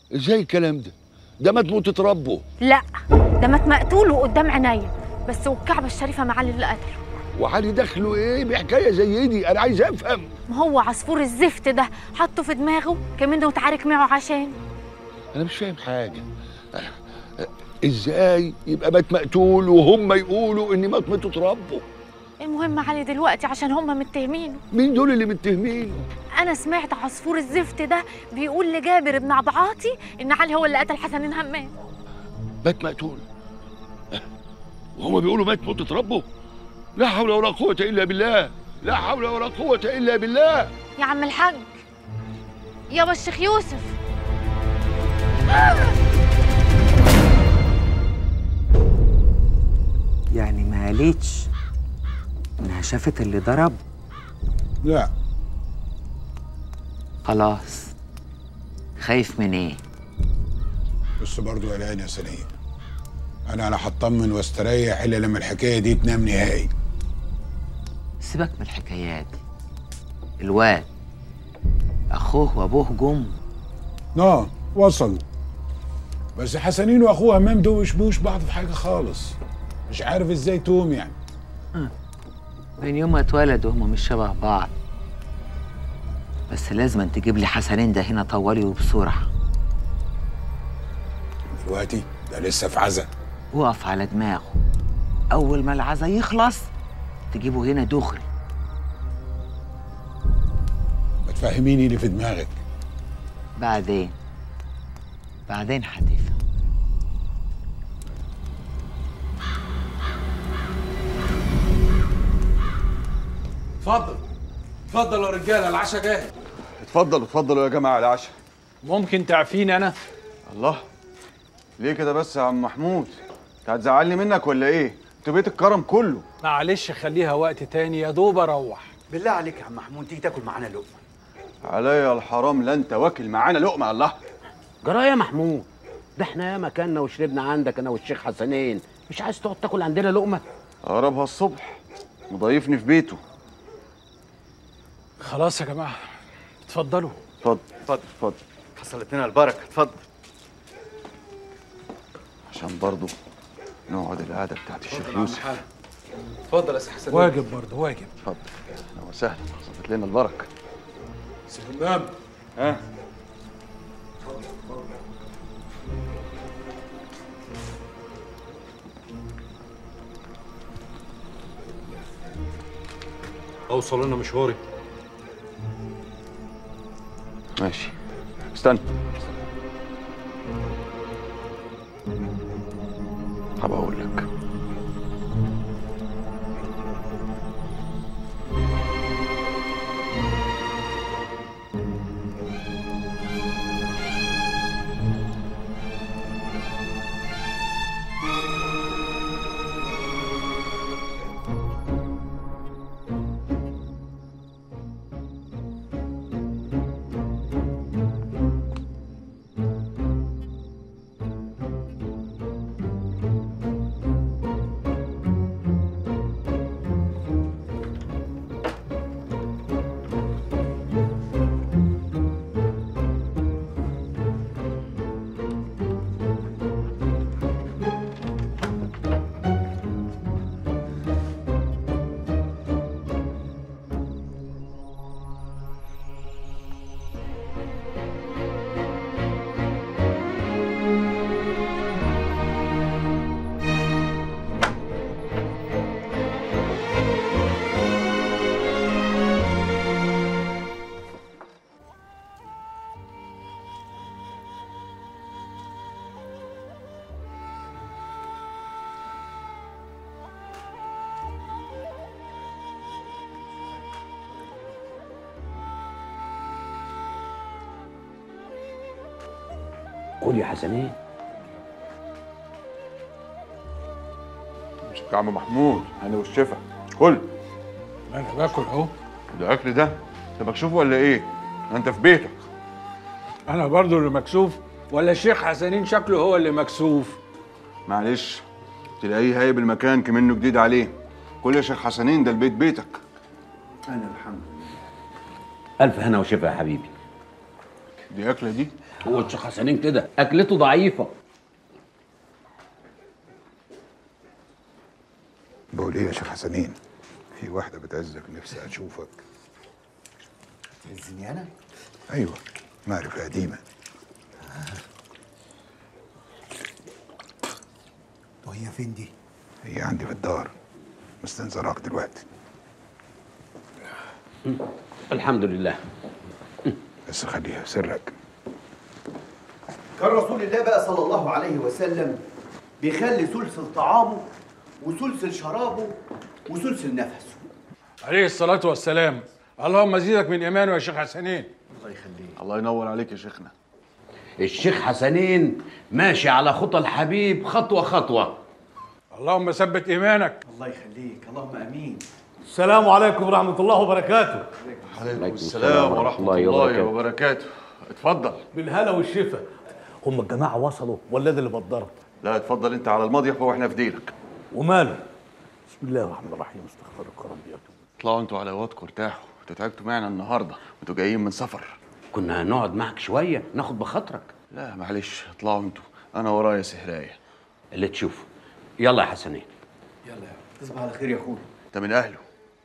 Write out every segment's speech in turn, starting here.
ازاي الكلام ده ده ما تموت تربه لا ده مات مقتول وقدام عينيا بس والكعبة الشريفة مع اللي قتله وعلي دخله ايه بحكايه زي دي انا عايز افهم ما هو عصفور الزفت ده حطه في دماغه كمان تعارك معه عشان انا مش فاهم حاجه أه، أه، ازاي يبقى مات مقتول وهم يقولوا ان مات ماتوا تربوا المهم علي دلوقتي عشان هما متهمينه مين دول اللي متهمينه انا سمعت عصفور الزفت ده بيقول لجابر بن عبد عاطي ان علي هو اللي قتل حسن همام مات مقتول أه، وهم بيقولوا مات موت تربوا لا حول ولا قوه الا بالله لا حول ولا قوه الا بالله يا عم الحاج يابا الشيخ يوسف يعني ما قالتش انها شافت اللي ضرب لا خلاص خايف من ايه بس برضه قلقان يا سليم انا انا هطمن واستريح الا لما الحكايه دي تنام نهائي سيبك من الحكايات دي الواد اخوه وابوه جم اه وصلوا بس حسنين واخوه همام دول مش بوش بعض في حاجه خالص مش عارف ازاي توم يعني من يوم ما اتولدوا هما مش شبه بعض بس لازم تجيب لي حسنين ده هنا طوالي وبسرعه دلوقتي ده لسه في عزا وقف على دماغه اول ما العزا يخلص تجيبه هنا دغري ما تفهميني اللي في دماغك بعدين بعدين هتفهم اتفضل اتفضل يا رجاله العشاء جاهز اتفضلوا اتفضلوا يا جماعه العشاء ممكن تعفيني انا الله ليه كده بس يا عم محمود انت هتزعلني منك ولا ايه انت بيت الكرم كله معلش خليها وقت تاني يا دوب اروح بالله عليك يا عم محمود تيجي تاكل معانا لقمه عليا الحرام لا انت واكل معانا لقمه الله جرايه يا محمود ده احنا ياما كنا وشربنا عندك انا والشيخ حسنين مش عايز تقعد تاكل عندنا لقمه قربها الصبح مضيفني في بيته خلاص يا جماعه اتفضلوا اتفضل اتفضل اتفضل حصلت لنا البركه اتفضل عشان برضه نقعد القعده بتاعت الشيخ يوسف اتفضل يا سي حسن واجب برضه واجب اتفضل اهلا وسهلا صفت لنا البركه سلام ها اوصل انا مشواري ماشي استنى هبقى اقول لك كل يا حسنين مش يا عم محمود انا والشفا كل انا باكل اهو ده اكل ده انت مكشوف ولا ايه انت في بيتك انا برضه اللي مكسوف ولا الشيخ حسنين شكله هو اللي مكسوف معلش تلاقيه هايب المكان كمنه جديد عليه كل يا شيخ حسنين ده البيت بيتك انا الحمد لله الف هنا وشفا يا حبيبي دي اكله دي هو الشيخ حسنين كده اكلته ضعيفه بقول ايه يا شيخ حسنين في واحده بتعزك نفسي اشوفك تهزني انا ايوه معرفه قديمه وهي فين دي هي عندي في الدار مستنظراك دلوقتي الحمد لله بس خليها سرك كان رسول الله بقى صلى الله عليه وسلم بيخلي سلسل طعامه وسلسل شرابه وسلسل نفسه عليه الصلاة والسلام اللهم زيدك من إيمانه يا شيخ حسنين الله يخليه الله ينور عليك يا شيخنا الشيخ حسنين ماشي على خطى الحبيب خطوه خطوه اللهم ثبت إيمانك الله يخليك اللهم امين السلام عليكم ورحمة الله وبركاته عليكم السلام ورحمه الله وبركاته اتفضل بالهلا والشفا هم الجماعة وصلوا ولا ده اللي بتضرب لا اتفضل انت على المضيق واحنا في ديلك وماله بسم الله الرحمن الرحيم استغفرك ربي واتوب اطلعوا انتوا على وادكم ارتاحوا انتوا تعبتوا معنا النهارده وانتوا جايين من سفر كنا هنقعد معك شويه ناخد بخاطرك لا معلش اطلعوا انتوا انا ورايا سهرايه اللي تشوفه يلا يا حسنين يلا يا تصبح على خير يا اخويا انت من اهله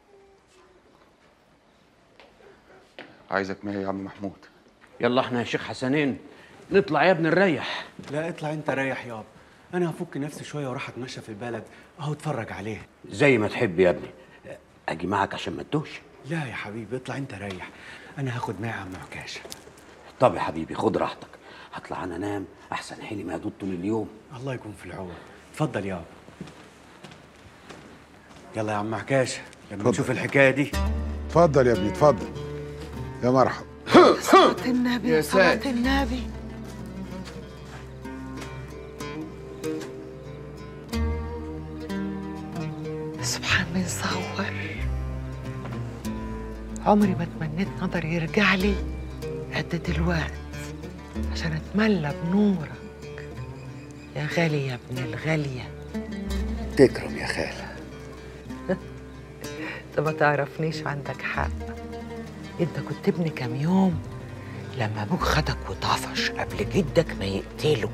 عايزك معي يا عم محمود يلا احنا يا شيخ حسنين نطلع يا ابني نريح لا اطلع انت ريح يابا انا هفك نفسي شويه واروح اتمشى في البلد اهو اتفرج عليه زي ما تحب يا ابني اجي معك عشان ما تدوش لا يا حبيبي اطلع انت ريح انا هاخد معي عم عكاشه طب يا حبيبي خد راحتك هطلع انا انام احسن حيلي مهدود طول اليوم الله يكون في العون اتفضل يابا يلا يا عم عكاشه لما اتفضل. نشوف الحكايه دي اتفضل يا ابني اتفضل يا مرحب النبي يا صلاة ساتر. النبي سبحان من صور عمري ما تمنيت نظر يرجع لي قد دلوقت عشان اتملى بنورك يا غالي يا ابن الغالية تكرم يا خاله انت ما تعرفنيش عندك حق انت كنت ابن كام يوم لما ابوك خدك وطفش قبل جدك ما يقتله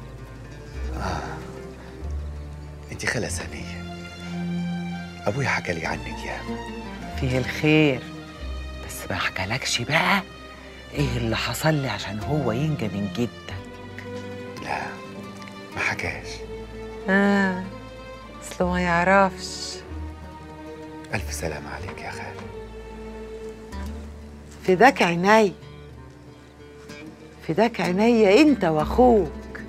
انت خاله ثانيه ابويا حكى لي عنك يا فيه الخير بس ما حكالكش بقى ايه اللي حصل لي عشان هو ينجى من جدك لا ما حكاش اه اصله ما يعرفش الف سلام عليك يا خاله فداك عيني فداك عينيا انت واخوك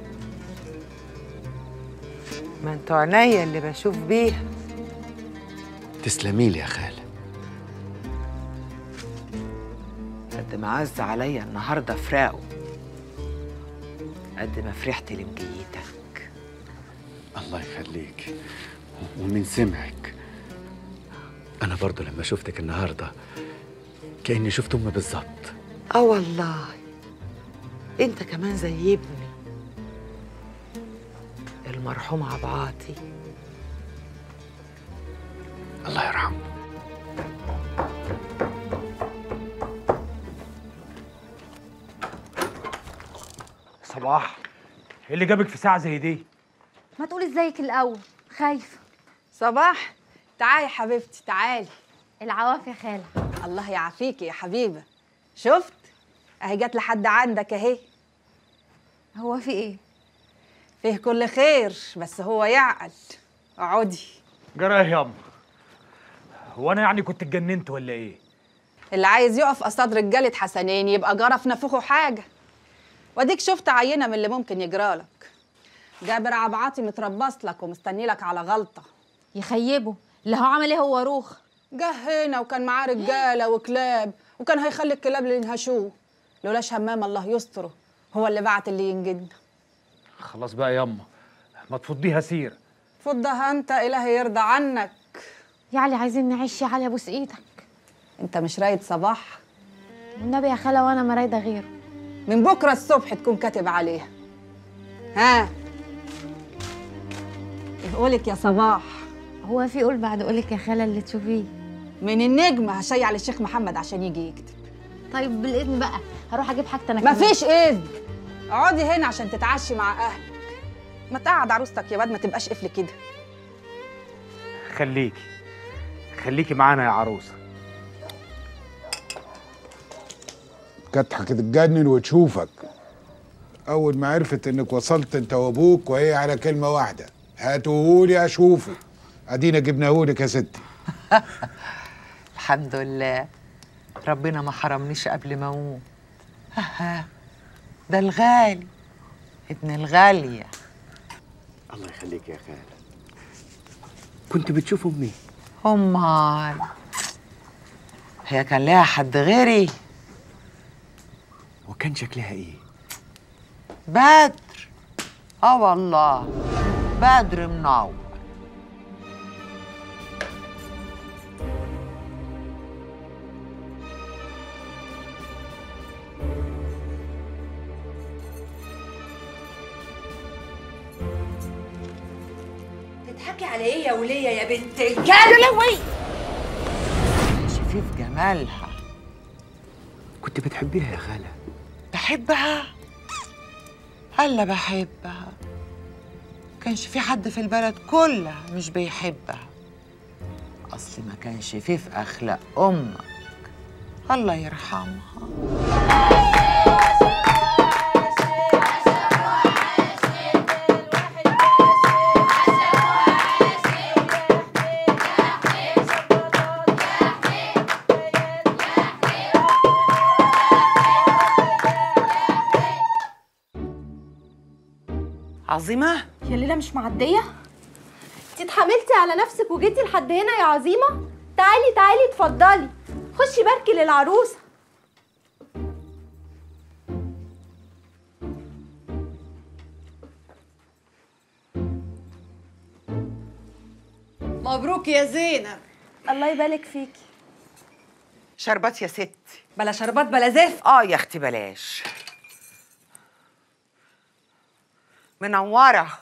ما انتوا عينيا اللي بشوف بيها تسلمي لي يا خاله قد ما عز عليا النهارده فراقه قد ما فرحت لمجيتك الله يخليك ومن سمعك انا برضو لما شفتك النهارده كاني شفت امي بالظبط اه والله انت كمان زي ابني المرحوم عبعاطي الله يرحمه صباح ايه اللي جابك في ساعة زي دي؟ ما تقولي ازيك الاول خايفه صباح تعالي يا حبيبتي تعالي العواف يا خاله الله يعافيكي يا حبيبه شفت اهي جت لحد عندك اهي هو في ايه فيه كل خير بس هو يعقل اقعدي جراه ياما هو انا يعني كنت اتجننت ولا ايه؟ اللي عايز يقف قصاد رجاله حسنين يبقى جرى في نافوخه حاجه واديك شفت عينه من اللي ممكن يجرالك جابر عبعاطي متربص لك ومستني لك على غلطه يخيبه اللي هو عمل ايه هو روخ جه هنا وكان معاه رجاله وكلاب وكان هيخلي الكلاب اللي ينهشوه لولاش همام الله يستره هو اللي بعت اللي ينجدنا خلاص بقى ياما ما تفضيها سير فضها انت الهي يرضى عنك يا علي عايزين نعيش يا علي ابوس ايدك انت مش رايد صباح والنبي يا خاله وانا ما رايده غيره من بكره الصبح تكون كاتب عليها ها يقولك يا صباح هو في قول بعد قولك يا خاله اللي تشوفيه من النجم هشيع للشيخ محمد عشان يجي يكتب طيب بالاذن بقى هروح اجيب حاجتي انا كمان. مفيش اذن اقعدي هنا عشان تتعشي مع اهلك ما تقعد عروستك يا واد ما تبقاش قفل كده خليكي خليكي معانا يا عروسه كانت هتتجنن وتشوفك اول ما عرفت انك وصلت انت وابوك وهي على كلمه واحده هاتوهولي اشوفه ادينا جبناهولك يا ستي الحمد لله ربنا ما حرمنيش قبل ما اموت ها ده الغالي ابن الغاليه الله يخليك يا خالة كنت بتشوف امي امال هي كان لها حد غيري وكان شكلها ايه بدر اه والله بدر منور تضحكي على ايه يا وليه يا بنت الكلب شفيف جمالها كنت بتحبيها يا خالة بحبها هلا بحبها كانش في حد في البلد كلها مش بيحبها اصل ما كانش فيه في اخلاق امك الله يرحمها عظيمه يا ليلى مش معدية؟ انت اتحملتي على نفسك وجيتي لحد هنا يا عظيمة؟ تعالي تعالي اتفضلي خشي باركي للعروسة مبروك يا زينب الله يبارك فيكي شربات يا ستي بلا شربات بلا زفت اه يا اختي بلاش منوره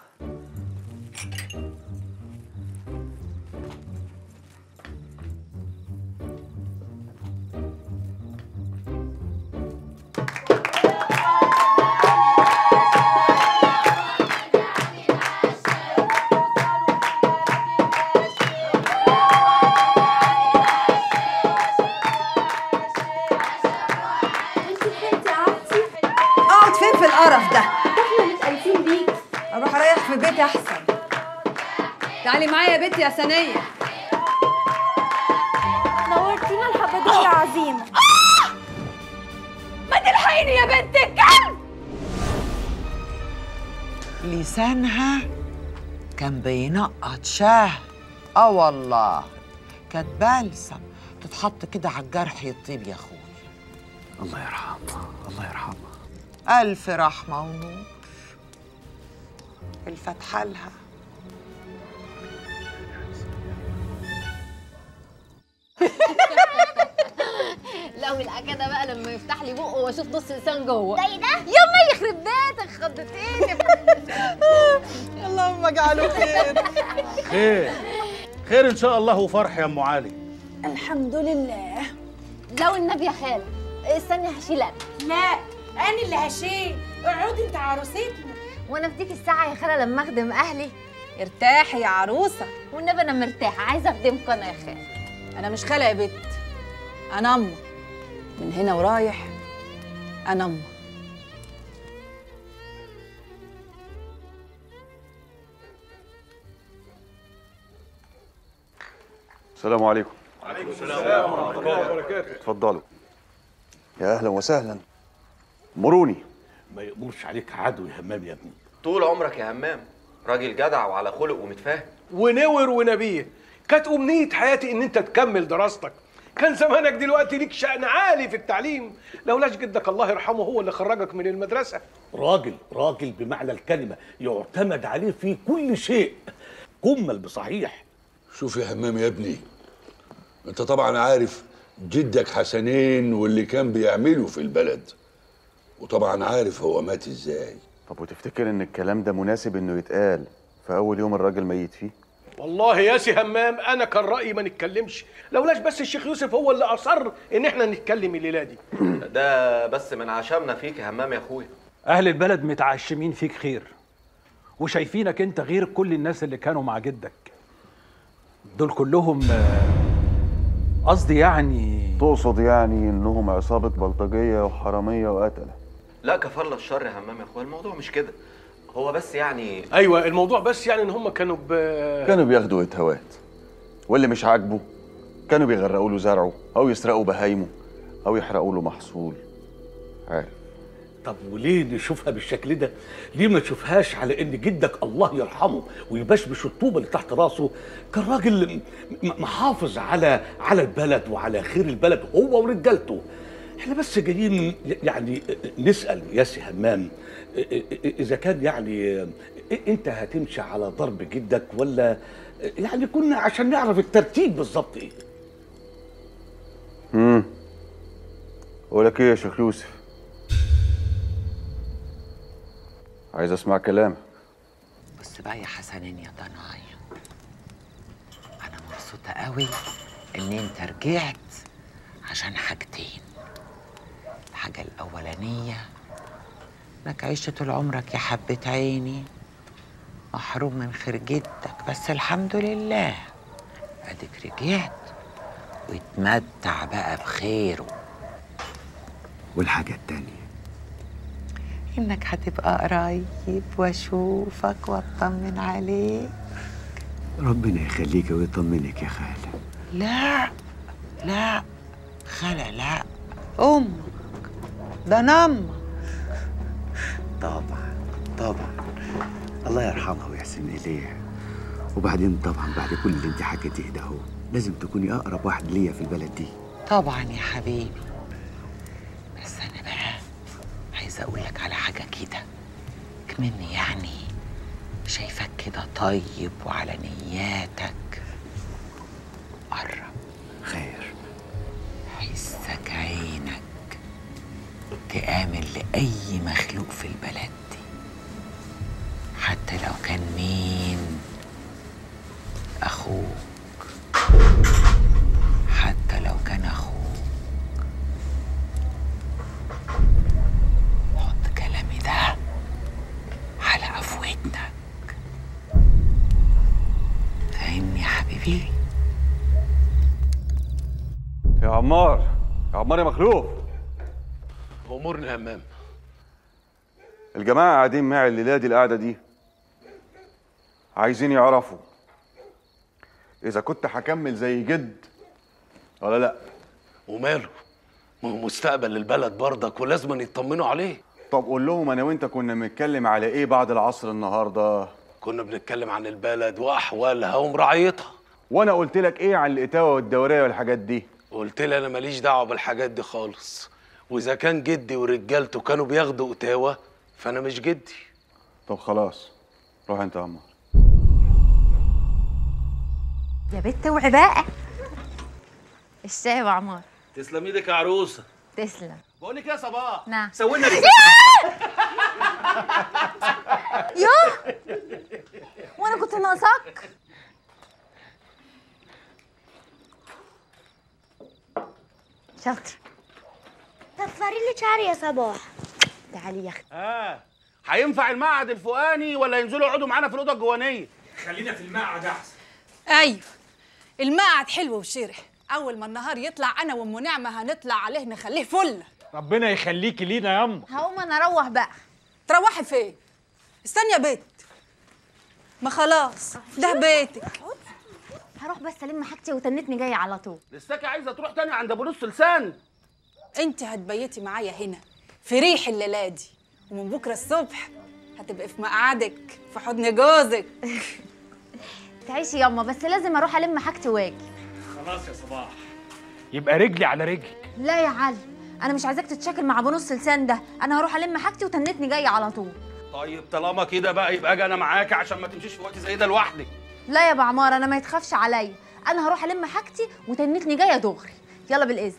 انت لحقتي قعدتي؟ اقعد فين في القرف ده احنا متأنسين بيكي اروح اريح في بيتي احسن تعالي معايا يا بنتي يا سنيه نورتينا الحبادية يا عظيمة ما تلحقيني يا بنت الكلب لسانها كان بينقط شهد اه والله كانت بلسم تتحط كده على الجرح يطيب يا اخويا الله يرحمها الله يرحمها الف رحمه ونور الفتحه لها لا والأكده بقى لما يفتح لي بقه واشوف نص لسان جوه ده ايه ده؟ يما يخرب بيتك خضتيني اللهم اجعله خير خير خير ان شاء الله وفرح يا ام علي الحمد لله لو النبي يا خالة استني هشيلك لا انا اللي هشيل اقعدي انت عروستنا وانا في ديك الساعة يا خالة لما اخدم اهلي ارتاحي يا عروسه والنبي انا مرتاحة عايزة اخدمكم انا يا خالة انا مش خالة يا بت انا امه من هنا ورايح انا امه السلام عليكم وعليكم السلام ورحمه الله وبركاته اتفضلوا يا اهلا وسهلا مروني ما يقدرش عليك عدو يا همام يا ابني طول عمرك يا همام راجل جدع وعلى خلق ومتفاهم ونور ونبيه كانت أمنية حياتي إن أنت تكمل دراستك كان زمانك دلوقتي ليك شأن عالي في التعليم لولاش جدك الله يرحمه هو اللي خرجك من المدرسة راجل راجل بمعنى الكلمه يعتمد عليه في كل شيء كمل بصحيح شوف يا همام يا ابني انت طبعا عارف جدك حسنين واللي كان بيعمله في البلد وطبعا عارف هو مات ازاي طب وتفتكر ان الكلام ده مناسب انه يتقال في اول يوم الراجل ميت فيه والله يا سي همام انا كان رايي ما نتكلمش لولاش بس الشيخ يوسف هو اللي اصر ان احنا نتكلم الليله دي ده بس من عشمنا فيك يا همام يا اخويا اهل البلد متعشمين فيك خير وشايفينك انت غير كل الناس اللي كانوا مع جدك دول كلهم آه، قصدي يعني تقصد يعني انهم عصابة بلطجية وحرامية وقتلة لا كفر الله الشر يا همام يا اخويا الموضوع مش كده هو بس يعني ايوه الموضوع بس يعني ان هم كانوا ب كانوا بياخدوا اتهوات واللي مش عاجبه كانوا بيغرقوا له زرعه او يسرقوا بهايمه او يحرقوا له محصول عارف طب وليه نشوفها بالشكل ده؟ ليه ما نشوفهاش على ان جدك الله يرحمه ويبشبش الطوبه اللي تحت راسه كان راجل م- محافظ على على البلد وعلى خير البلد هو ورجالته. احنا بس جايين يعني نسال يا سي همام اذا كان يعني انت هتمشي على ضرب جدك ولا يعني كنا عشان نعرف الترتيب بالظبط ايه؟ امم اقولك ايه يا شيخ يوسف عايز اسمع كلامك بص بقى يا حسنين يا ضنايا انا مبسوطه قوي ان انت رجعت عشان حاجتين الحاجه الاولانيه انك عشت طول عمرك يا حبه عيني محروم من خير جدك بس الحمد لله اديك رجعت واتمتع بقى بخيره والحاجة التانية انك هتبقى قريب واشوفك واطمن عليك ربنا يخليك ويطمنك يا خالة لا لا خلا لا امك ده نمك طبعا طبعا الله يرحمها ويحسن إليها وبعدين طبعا بعد كل اللي انت حكيتيه ده هو لازم تكوني أقرب واحد ليا في البلد دي طبعا يا حبيبي بس انا بقى عايزه اقول لك على حاجه كده كمني يعني شايفك كده طيب وعلى نياتك قرب خير حسك عينك تآمن لأي مخلوق في البلد دي حتى لو كان مين أخوك حتى لو كان أخوك حط كلامي ده على عفوتك فاهمني يا حبيبي يا عمار يا عمار يا مخلوف امورنا يا همام الجماعة قاعدين معي الليلة دي القعدة دي عايزين يعرفوا إذا كنت هكمل زي جد ولا لأ وماله ما هو مستقبل البلد برضك ولازم يطمنوا عليه طب قول لهم أنا وأنت كنا بنتكلم على إيه بعد العصر النهاردة كنا بنتكلم عن البلد واحوالها ومراعيتها وأنا قلت لك إيه عن الإتاوة والدورية والحاجات دي قلت لي انا ماليش دعوه بالحاجات دي خالص واذا كان جدي ورجالته كانوا بياخدوا اتاوه فانا مش جدي طب خلاص روح أنت يا عمار يا بت اوعي بقى الشاي يا عمار تسلم ايدك يا عروسه تسلم بقول لك يا صباح نعم سوينا يوه وانا كنت ناقصاك شاطر طفري لي شعري يا صباح تعالي يا اختي اه هينفع المعهد الفوقاني ولا ينزلوا يقعدوا معانا في الاوضه الجوانيه خلينا في المقعد احسن ايوه المقعد حلو وشرح اول ما النهار يطلع انا وام نعمه هنطلع عليه نخليه فله ربنا يخليكي لينا يا أم هقوم انا اروح بقى تروحي فين استني يا بيت ما خلاص ده بيتك هروح بس الم حاجتي وتنتني جايه على طول لساكي عايزه تروح تاني عند ابو نص لسان انت هتبيتي معايا هنا في ريح الليله دي ومن بكره الصبح هتبقي في مقعدك في حضن جوزك تعيشي ياما بس لازم اروح الم حاجتي واجي خلاص يا صباح يبقى رجلي على رجلك لا يا علي انا مش عايزاك تتشاكل مع ابو نص لسان ده انا هروح الم حاجتي وتنتني جايه على طول طيب طالما كده بقى يبقى اجي انا معاك عشان ما تمشيش في وقت زي ده لوحدك لا يا بعمار انا ما يتخافش عليا انا هروح الم حاجتي وتنتني جايه دغري يلا بالاذن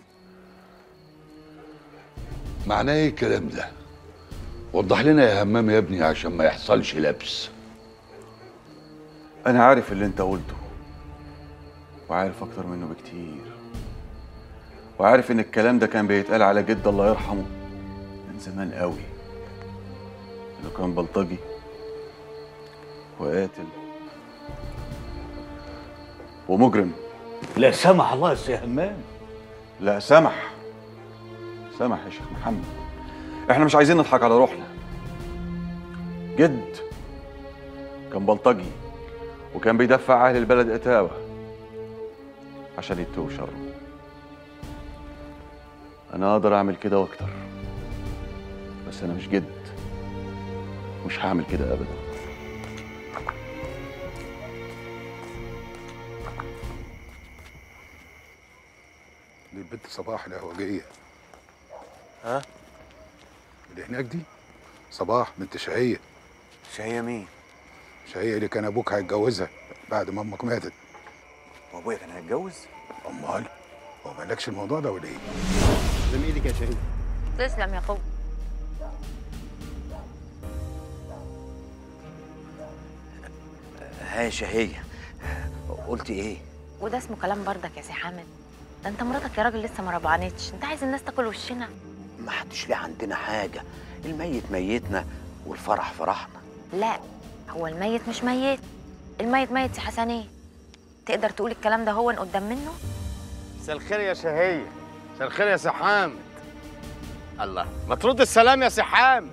معناه ايه الكلام ده وضح لنا يا همام يا ابني عشان ما يحصلش لبس انا عارف اللي انت قلته وعارف اكتر منه بكتير وعارف ان الكلام ده كان بيتقال على جد الله يرحمه من زمان قوي انه كان بلطجي وقاتل ومجرم لا سمح الله يا سي همام لا سمح سمح يا شيخ محمد احنا مش عايزين نضحك على روحنا جد كان بلطجي وكان بيدفع اهل البلد اتاوه عشان يتوه شره انا اقدر اعمل كده واكتر بس انا مش جد مش هعمل كده ابدا دي البنت صباح القهوجية ها؟ اللي هناك دي صباح بنت شهية شهية مين؟ شهية اللي كان ابوك هيتجوزها بعد ما امك ماتت وابويا كان هيتجوز؟ امال هو مالكش الموضوع ده ولا ايه؟ زي ايدك يا شهية تسلم يا اخويا ها يا شهية قلت ايه؟ وده اسمه كلام بردك يا سي حامد ده انت مراتك يا راجل لسه ما ربعنتش انت عايز الناس تاكل وشنا ما حدش ليه عندنا حاجة الميت ميتنا والفرح فرحنا لا هو الميت مش ميت الميت ميت يا حسنين تقدر تقول الكلام ده هو قدام منه مساء الخير يا شهية مساء الخير يا سي حامد الله ما ترد السلام يا سي حامد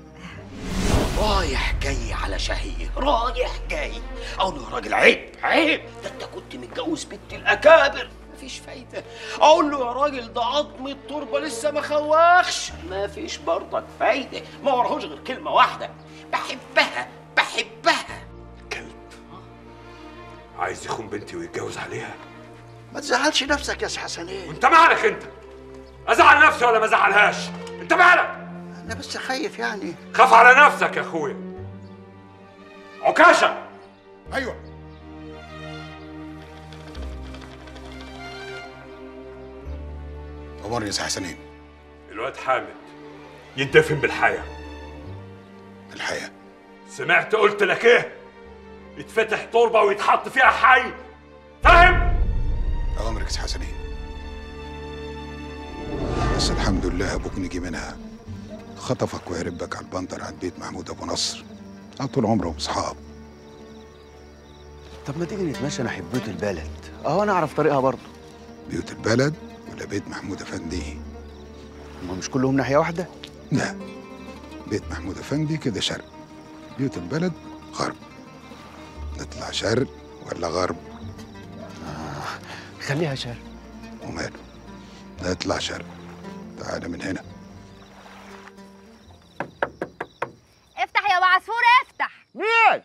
رايح جاي على شهية رايح جاي اقول له يا راجل عيب عيب ده انت كنت متجوز بنت الاكابر مفيش فايدة اقول له يا راجل ده عظم التربة لسه ما خواخش مفيش برضك فايدة ما وراهوش غير كلمة واحدة بحبها بحبها عايز يخون بنتي ويتجوز عليها ما تزعلش نفسك يا سي حسنين انت مالك انت ازعل نفسي ولا ما ازعلهاش انت مالك انا بس خايف يعني خاف على نفسك يا اخويا عكاشه ايوه امرني يا سي حسنين الواد حامد يدفن بالحياه الحياه سمعت قلت لك ايه يتفتح تربه ويتحط فيها حي فاهم اوامرك يا سي حسنين بس الحمد لله ابوك نجي منها خطفك وهرب بك على البندر عند بيت محمود ابو نصر على طول عمرهم اصحاب طب ما تيجي نتمشى ناحية بيوت البلد اهو انا اعرف طريقها برضه بيوت البلد ولا بيت محمود افندي هما مش كلهم ناحية واحدة لا بيت محمود افندي كده شرق بيوت البلد غرب نطلع شرق ولا غرب خليها شرق وماله نطلع شرق تعالى من هنا افتح يا ابو عصفور افتح مين؟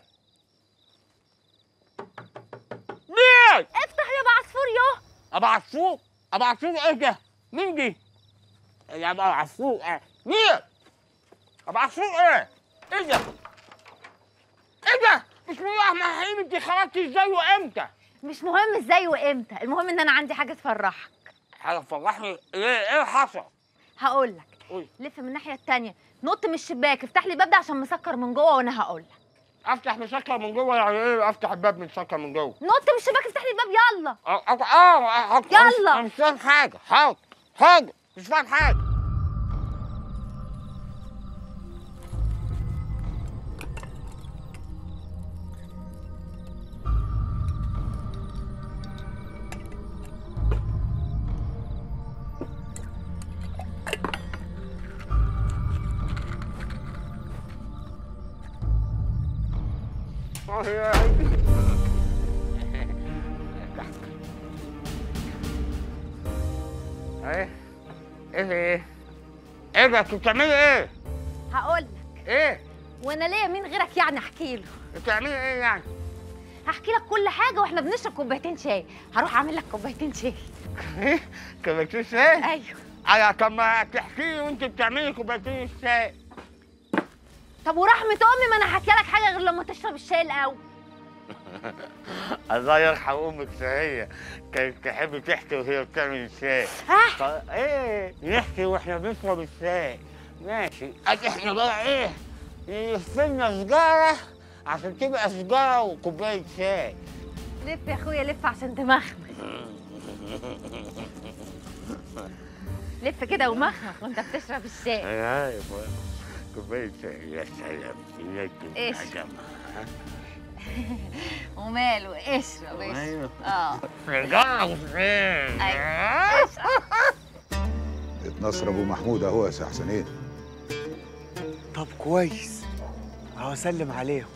مين؟ افتح يا ابو عصفور يو ابو عصفور ابو عصفور ايه ده؟ مين دي؟ يا ابو عصفور ايه؟ مين؟ ابو عصفور ايه؟ ايه ده؟ ايه ده؟ بسم الله الرحمن الرحيم انت خرجتي ازاي وامتى؟ مش مهم ازاي وامتى المهم ان انا عندي حاجه تفرحك حاجه تفرحني ايه ايه حصل؟ هقول لك قولي. لف من الناحيه التانية نط من الشباك افتح لي الباب ده عشان مسكر من جوه وانا هقول لك افتح مسكر من جوه يعني ايه افتح الباب مسكر من جوه؟ نط من الشباك افتح لي الباب يلا اه اه اه يلا. انا مش فاهم حاجه حاضر حاضر مش فاهم حاجه اه يا عيني ايه ايه ايه ايه ده انت بتعملي ايه؟ هقول لك ايه؟ وانا ليا مين غيرك يعني احكي له بتعملي ايه يعني؟ هحكي لك كل حاجه واحنا بنشرب كوبايتين شاي هروح اعمل لك كوبايتين شاي ايه؟ كوبايتين شاي؟ ايوه ايوه طب ما تحكي لي وانت بتعملي كوبايتين الشاي طب ورحمه امي ما انا هحكي لك حاجه غير لما تشرب الشاي الاول الله يرحم امك شهية كانت تحب تحكي وهي بتعمل الشاي ها؟ طب ايه نحكي واحنا بنشرب الشاي ماشي ادي احنا بقى ايه يفلنا سجارة عشان تبقى سجارة وكوباية شاي لف يا اخويا لف عشان تمخمخ لف كده ومخمخ وانت بتشرب الشاي يا كوباية شاي يا سلام يا إيش؟ وماله اشرب اشرب أيوه. اه سجارة وشاي ايوه اشرب اتنصر ابو محمود اهو يا سي حسنين طب كويس اهو اسلم عليهم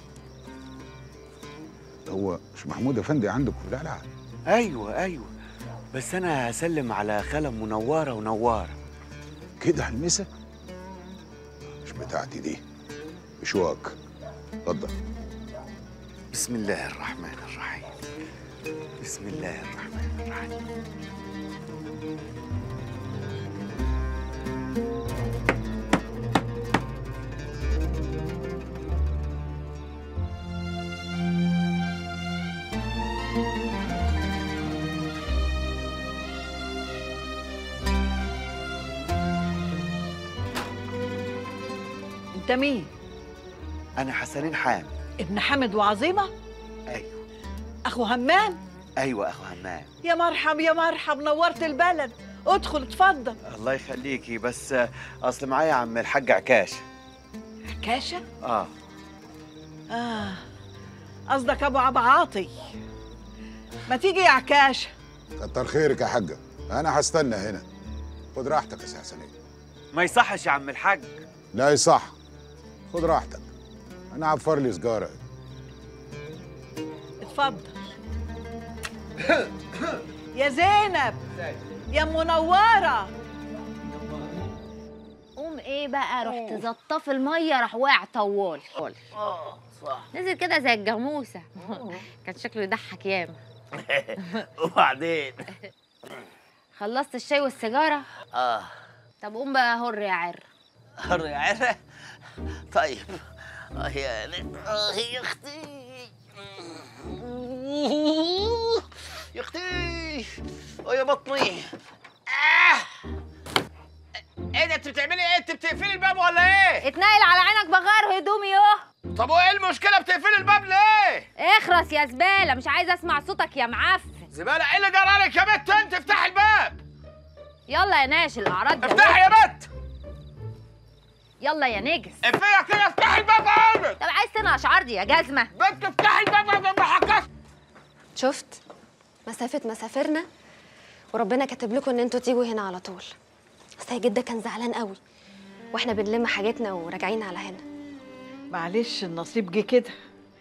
هو مش محمود افندي عندك في القلعه ايوه ايوه بس انا هسلم على خاله منوره ونواره كده على المسا مش بتاعتي دي اشواك اتفضل بسم الله الرحمن الرحيم بسم الله الرحمن الرحيم انت مين انا حسنين حامد ابن حامد وعظيمه ايوه اخو همام ايوه اخو همام يا مرحب يا مرحب نورت البلد ادخل اتفضل الله يخليكي بس آه، اصل معايا عم الحاج عكاشه كاشة اه اه قصدك ابو عبد عاطي ما تيجي يا عكاشة كتر خيرك يا حاجه انا هستنى هنا خد راحتك يا سي حسنين ما يصحش يا عم الحاج لا يصح خد راحتك انا عفر لي سجاره اتفضل يا زينب يا منورة قوم ايه بقى رحت زطاه في الميه راح واقع طوال اه صح نزل كده زي الجاموسه كان شكله يضحك ياما وبعدين خلصت الشاي والسيجاره اه طب قوم بقى هر يا عر هر يا عرة طيب اه يا اه يا اختي يا اختي اه يا بطني آه. ايه ده انت بتعملي ايه انت بتقفلي الباب ولا ايه اتنقل على عينك بغير هدومي اهو طب وايه المشكله بتقفلي الباب ليه اخرس يا زباله مش عايزه اسمع صوتك يا معفن زباله ايه اللي جرى لك يا بت انت افتحي الباب يلا يا ناشي الاعراض افتحي يا بت يلا يا نجس افيا كده افتحي الباب عامل طب عايز تنقش عرضي يا جزمه بنت افتحي الباب يا محكش شفت مسافة مسافرنا وربنا كاتب لكم ان انتوا تيجوا هنا على طول اصل يا جدة كان زعلان قوي واحنا بنلم حاجتنا وراجعين على هنا معلش النصيب جه كده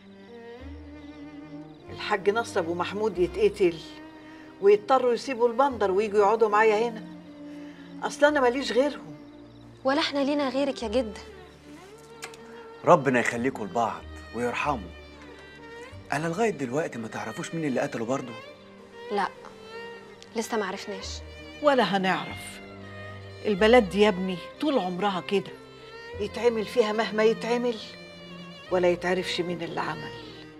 الحاج نصر ابو محمود يتقتل ويضطروا يسيبوا البندر ويجوا يقعدوا معايا هنا اصل انا ماليش غيرهم ولا احنا لينا غيرك يا جدة ربنا يخليكم لبعض ويرحمه انا لغايه دلوقتي ما تعرفوش مين اللي قتله برضه لا لسه معرفناش ولا هنعرف البلد دي يا ابني طول عمرها كده يتعمل فيها مهما يتعمل ولا يتعرفش مين اللي عمل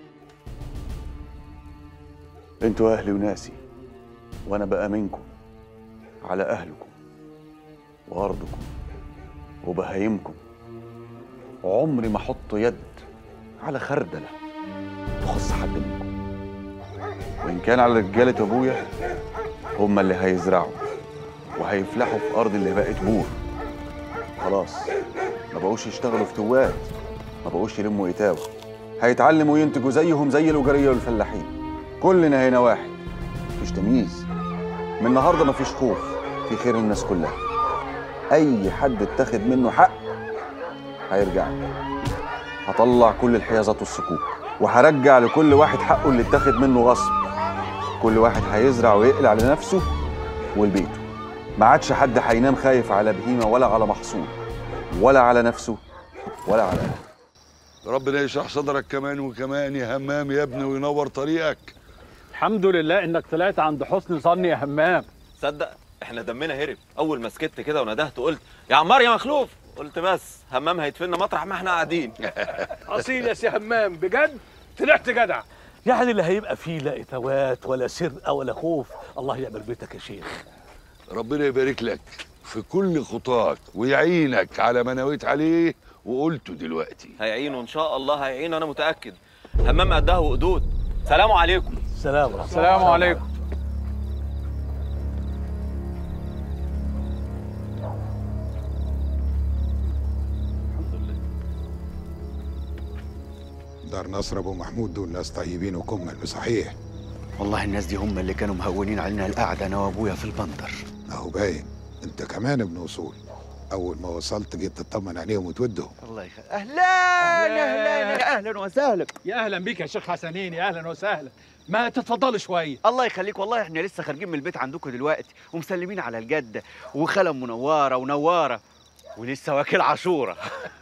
انتوا اهلي وناسي وانا بامنكم على اهلكم وارضكم وبهايمكم عمري ما احط يد على خردله تخص حد منكم وان كان على رجاله ابويا هم اللي هيزرعوا وهيفلحوا في ارض اللي بقت بور خلاص ما بقوش يشتغلوا في توات ما بقوش يلموا إتاوة هيتعلموا ينتجوا زيهم زي الأجرية والفلاحين كلنا هنا واحد مفيش تمييز من النهارده مفيش خوف في خير الناس كلها أي حد اتاخد منه حق هيرجع لي. هطلع كل الحيازات والصكوك وهرجع لكل واحد حقه اللي اتاخد منه غصب كل واحد هيزرع ويقلع على نفسه ولبيته ما عادش حد هينام خايف على بهيمة ولا على محصول ولا على نفسه ولا على أهله ربنا يشرح صدرك كمان وكمان يا همام يا ابني وينور طريقك الحمد لله انك طلعت عند حسن ظني يا همام تصدق احنا دمنا هرب اول ما سكت كده وندهت قلت يا عمار يا مخلوف قلت بس همام هيدفننا مطرح ما احنا قاعدين اصيل يا سي همام بجد طلعت جدع يعني لا هيبقى فيه لا اتوات ولا سرقه ولا خوف الله يعمل بيتك يا شيخ ربنا يبارك لك في كل خطاك ويعينك على ما نويت عليه وقلته دلوقتي هيعينه ان شاء الله هيعينه انا متاكد همام قدها وقدود سلام عليكم سلام السلام عليكم دار نصر ابو محمود دول ناس طيبين وكمل بصحيح والله الناس دي هم اللي كانوا مهونين علينا القعده انا وابويا في البندر اهو باين انت كمان ابن اصول اول ما وصلت جيت تطمن عليهم وتودهم الله يخليك اهلا اهلا اهلا وسهلا يا اهلا بيك يا شيخ حسنين يا اهلا وسهلا ما تتفضلوا شويه الله يخليك والله احنا لسه خارجين من البيت عندكم دلوقتي ومسلمين على الجده وخاله منوره ونواره ولسه واكل عاشوره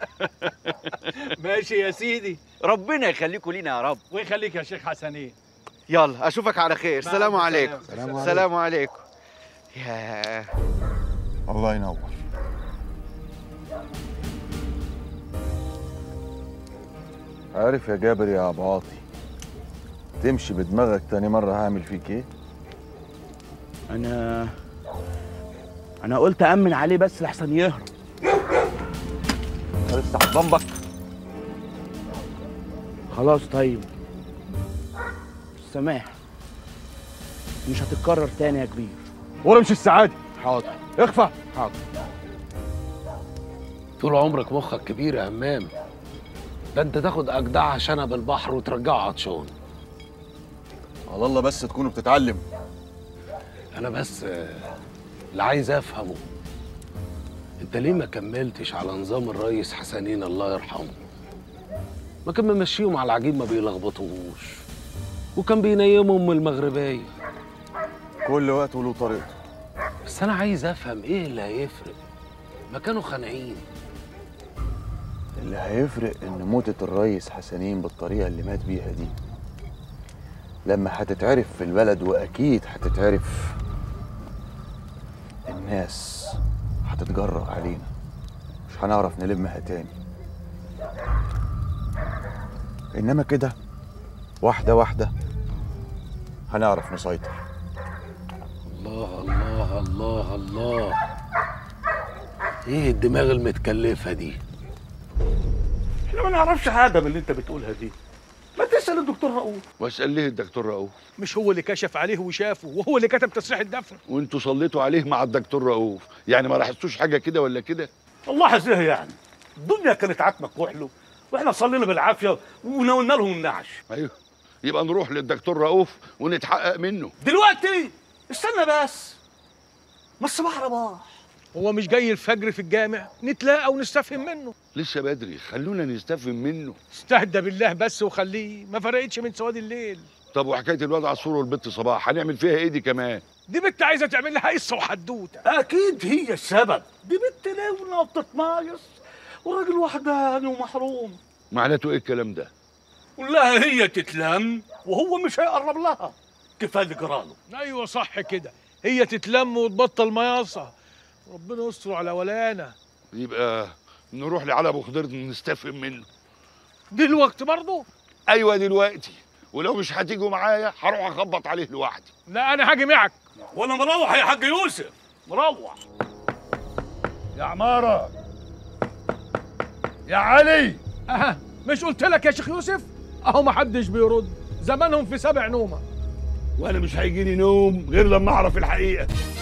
ماشي يا سيدي ربنا يخليكم لينا يا رب ويخليك يا شيخ حسنين يلا اشوفك على خير مع سلام السلامة. عليكم سلام عليكم. سلام عليكم يا الله ينور عارف يا جابر يا ابو عاطي تمشي بدماغك تاني مرة هعمل فيك ايه؟ انا انا قلت امن عليه بس لحسن يهرب افتح ذنبك خلاص طيب سماح مش هتتكرر تاني يا كبير ورمش السعادة حاضر اخفى حاضر طول عمرك مخك كبير يا همام ده انت تاخد اجدعها شنب البحر وترجعه عطشان على الله بس تكونوا بتتعلم انا بس آه، اللي عايز افهمه انت ليه ما كملتش على نظام الريس حسنين الله يرحمه ما كان ممشيهم على العجيب ما بيلخبطوهوش وكان بينيمهم من المغربيه كل وقت وله طريقته بس انا عايز افهم ايه اللي هيفرق ما كانوا خانعين اللي هيفرق ان موتة الريس حسنين بالطريقة اللي مات بيها دي لما هتتعرف في البلد واكيد هتتعرف الناس هتتجرأ علينا مش هنعرف نلمها تاني انما كده واحدة واحدة هنعرف نسيطر الله الله الله الله ايه الدماغ المتكلفه دي احنا ما نعرفش حاجه من اللي انت بتقولها دي ما تسال الدكتور رؤوف واسال ليه الدكتور رؤوف مش هو اللي كشف عليه وشافه وهو اللي كتب تصريح الدفن وانتوا صليتوا عليه مع الدكتور رؤوف يعني ما لاحظتوش حاجه كده ولا كده الله ايه يعني الدنيا كانت عتمه كحله واحنا صلينا بالعافيه وناولنا لهم النعش ايوه يبقى نروح للدكتور رؤوف ونتحقق منه دلوقتي استنى بس ما الصباح رباح هو مش جاي الفجر في الجامع نتلاقى ونستفهم منه لسه بدري خلونا نستفهم منه استهدى بالله بس وخليه ما فرقتش من سواد الليل طب وحكايه الواد عصفور والبت صباح هنعمل فيها ايه دي كمان دي بنت عايزه تعمل لها قصه وحدوته اكيد هي السبب دي بنت لونة وبتتمايص وراجل وحداني ومحروم معناته ايه الكلام ده ولا هي تتلم وهو مش هيقرب لها كفايه اللي جراله ايوه صح كده هي تتلم وتبطل مياصه ربنا يستر على ولانا يبقى نروح لعلي ابو خضير نستفهم منه دلوقتي برضه ايوه دلوقتي ولو مش هتيجوا معايا هروح اخبط عليه لوحدي لا انا هاجي معك وانا مروح يا حاج يوسف مروح يا عماره يا علي اها مش قلت لك يا شيخ يوسف اهو ما حدش بيرد زمانهم في سبع نومه وانا مش هيجيني نوم غير لما اعرف الحقيقه